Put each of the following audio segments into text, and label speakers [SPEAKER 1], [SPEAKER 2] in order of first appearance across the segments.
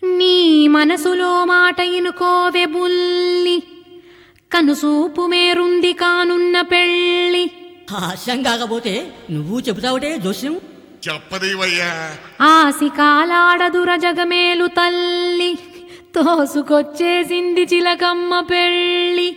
[SPEAKER 1] నీ మనసులో మాట ఇనుకోవె బుల్లి కనుసూపు మేరుంది కానున్న పెళ్ళి
[SPEAKER 2] హాస్యం కాకపోతే నువ్వు చెబుతావుటే జోస్యం
[SPEAKER 3] చెప్పదేవయ్యా
[SPEAKER 1] ఆసి కాలాడదుర జగమేలు తల్లి తోసుకొచ్చేసింది చిలకమ్మ పెళ్ళి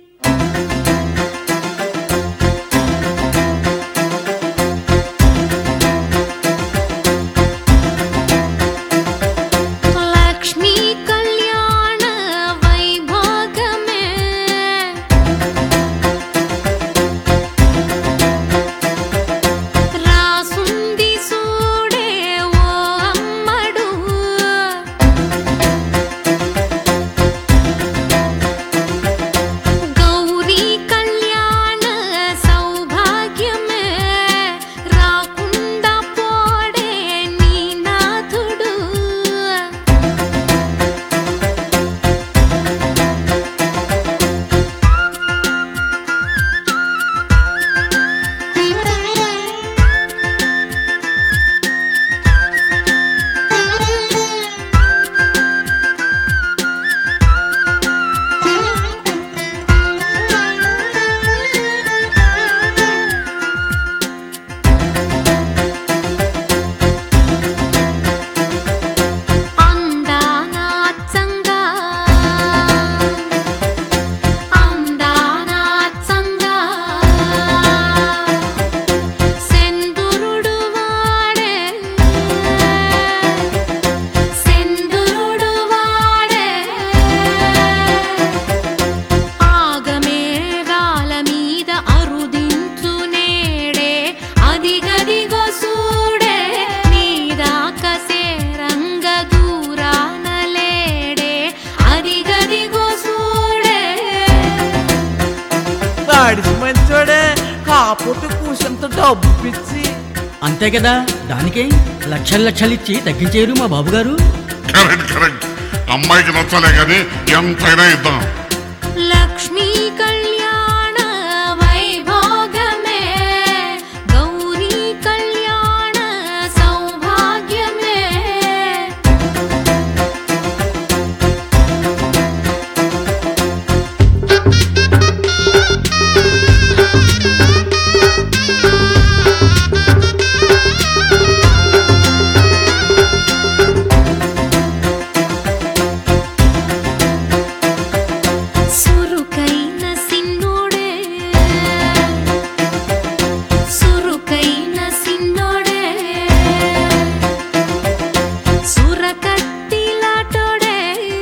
[SPEAKER 1] లక్ష్మీ కళ్యాణ వైభోగమే రాసుంది సూడే ఓ అమ్మడు గౌరీ కళ్యాణ సౌభాగ్యమే రాకుండా పోడే నీ నాథుడు అందానాత్సంగా అందానాత్సంగా సెందురుడు వాడే సెందురుడు వాడే ఆగమేఘాల మీద అరుదించు నేడే అదిగదిగో సూడే నీదాక సేరంగ దూరాన లేడే అదిగదిగో సూడే
[SPEAKER 4] వాడికి మంచోడే కాకపోతే కూసంత డబ్బు పిచ్చి
[SPEAKER 2] అంతే కదా దానికే లక్షలు లక్షలు ఇచ్చి తగ్గించేరు మా బాబుగారు
[SPEAKER 3] కరెక్ట్ కరెక్ట్ అమ్మాయికి నచ్చలే కానీ ఎంతైనా ఇద్దాం
[SPEAKER 1] లక్ష్మీ కళ్యాణ వైభోగమే గౌరీ కళ్యాణ సౌభాగ్యమే సురుకైన సిన్నోడే సురుకైన సిన్నోడే సురకత్తిలాటోడే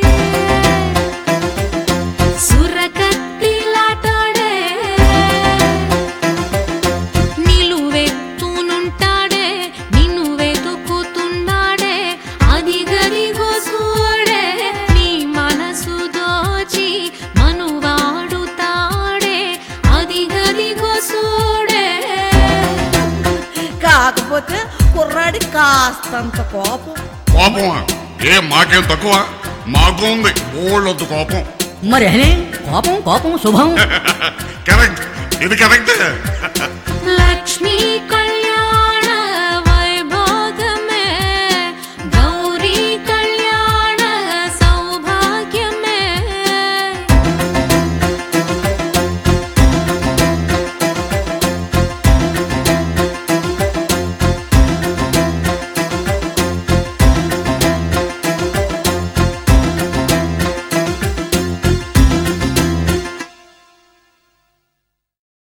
[SPEAKER 1] సురకత్తిలాటోడే నిలువెత్తునుంటాడే నిన్ను వెతుకుతున్నాడే అదిగదిగో చూడే నీ మనసు దోచి మనువాడుతాడే అదిగదిగో చూడే
[SPEAKER 4] కాకపోతే కుర్రాడి కాస్తంత కోపం
[SPEAKER 3] కోపమా ఏ మాకేం తక్కువ మాకు ఉంది ఓళ్ళొద్దు కోపం
[SPEAKER 2] మరి అనే కోపం కోపం శుభం
[SPEAKER 3] కరెక్ట్ ఇది కరెక్ట్
[SPEAKER 1] లక్ష్మీ కళ్యాణ